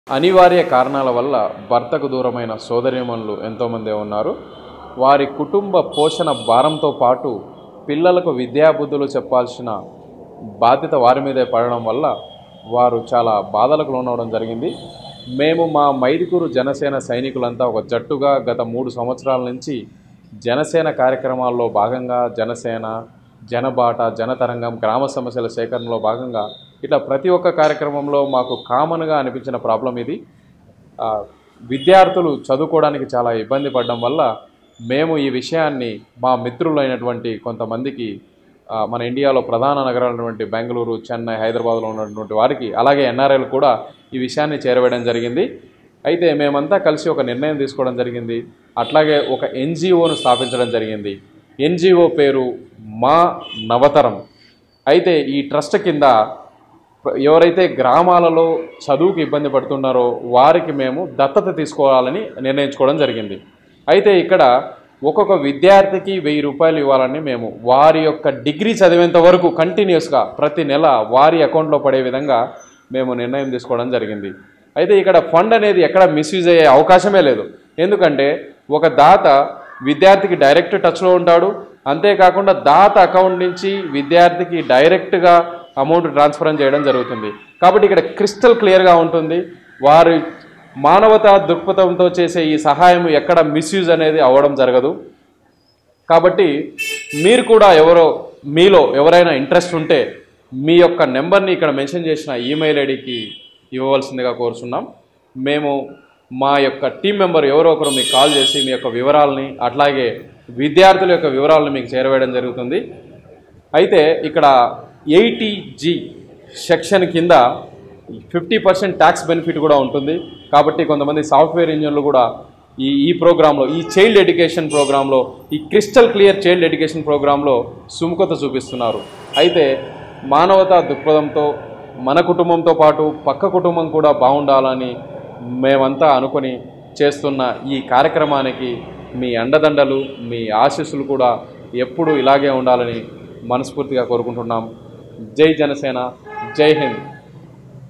అనివార్య కారణాల వల్ల భర్తకు దూరమైన సోదరీమణులు ఎంతోమంది ఉన్నారు వారి కుటుంబ పోషణ భారంతో పాటు పిల్లలకు విద్యాబుద్ధులు చెప్పాల్సిన బాధ్యత వారి మీదే పడడం వల్ల వారు చాలా బాధలకు లోనవడం జరిగింది మేము మా మైదుకూరు జనసేన సైనికులంతా ఒక జట్టుగా గత మూడు సంవత్సరాల నుంచి జనసేన కార్యక్రమాల్లో భాగంగా జనసేన జనబాట జనతరంగం గ్రామ సమస్యల సేకరణలో భాగంగా ఇట్లా ప్రతి ఒక్క కార్యక్రమంలో మాకు కామన్గా అనిపించిన ప్రాబ్లం ఇది ఆ, విద్యార్థులు చదువుకోవడానికి చాలా ఇబ్బంది పడడం వల్ల మేము ఈ విషయాన్ని మా మిత్రులైనటువంటి కొంతమందికి ఆ, మన ఇండియాలో ప్రధాన నగరాలైనటువంటి బెంగళూరు చెన్నై హైదరాబాద్లో ఉన్నటువంటి వారికి అలాగే ఎన్ఆర్ఐలు కూడా ఈ విషయాన్ని చేరవేయడం జరిగింది అయితే మేమంతా కలిసి ఒక నిర్ణయం తీసుకోవడం జరిగింది అట్లాగే ఒక ఎన్జిఓను స్థాపించడం జరిగింది ఎన్జిఓ పేరు మా నవతరం అయితే ఈ ట్రస్ట్ కింద ఎవరైతే గ్రామాలలో చదువుకు ఇబ్బంది పడుతున్నారో వారికి మేము దత్తత తీసుకోవాలని నిర్ణయించుకోవడం జరిగింది అయితే ఇక్కడ ఒక్కొక్క విద్యార్థికి వెయ్యి రూపాయలు ఇవ్వాలని మేము వారి యొక్క డిగ్రీ చదివేంత వరకు కంటిన్యూస్గా ప్రతి నెల వారి అకౌంట్లో పడే విధంగా మేము నిర్ణయం తీసుకోవడం జరిగింది అయితే ఇక్కడ ఫండ్ అనేది ఎక్కడ మిస్యూజ్ అయ్యే అవకాశమే లేదు ఎందుకంటే ఒక దాత విద్యార్థికి డైరెక్ట్ టచ్లో ఉంటాడు అంతేకాకుండా దాత అకౌంట్ నుంచి విద్యార్థికి డైరెక్ట్గా అమౌంట్ ట్రాన్స్ఫర్ చేయడం జరుగుతుంది కాబట్టి ఇక్కడ క్రిస్టల్ క్లియర్గా ఉంటుంది వారి మానవతా దృక్పథంతో చేసే ఈ సహాయం ఎక్కడ మిస్యూజ్ అనేది అవ్వడం జరగదు కాబట్టి మీరు కూడా ఎవరో మీలో ఎవరైనా ఇంట్రెస్ట్ ఉంటే మీ యొక్క నెంబర్ని ఇక్కడ మెన్షన్ చేసిన ఈమెయిల్ ఐడికి ఇవ్వవలసిందిగా కోరుచున్నాం మేము మా యొక్క టీం మెంబర్ ఎవరో ఒకరు మీకు కాల్ చేసి మీ యొక్క వివరాలని అట్లాగే విద్యార్థుల యొక్క వివరాలను మీకు చేరవేయడం జరుగుతుంది అయితే ఇక్కడ ఎయిటీ జీ సెక్షన్ కింద ఫిఫ్టీ పర్సెంట్ ట్యాక్స్ బెనిఫిట్ కూడా ఉంటుంది కాబట్టి కొంతమంది సాఫ్ట్వేర్ ఇంజనీర్లు కూడా ఈ ఈ ప్రోగ్రాంలో ఈ చైల్డ్ ఎడ్యుకేషన్ ప్రోగ్రాంలో ఈ క్రిస్టల్ క్లియర్ చైల్డ్ ఎడ్యుకేషన్ ప్రోగ్రాంలో సుముఖత చూపిస్తున్నారు అయితే మానవతా దృక్పథంతో మన కుటుంబంతో పాటు పక్క కుటుంబం కూడా బాగుండాలని మేమంతా అనుకొని చేస్తున్న ఈ కార్యక్రమానికి మీ అండదండలు మీ ఆశీస్సులు కూడా ఎప్పుడూ ఇలాగే ఉండాలని మనస్ఫూర్తిగా కోరుకుంటున్నాం జై జనసేన జై హింద్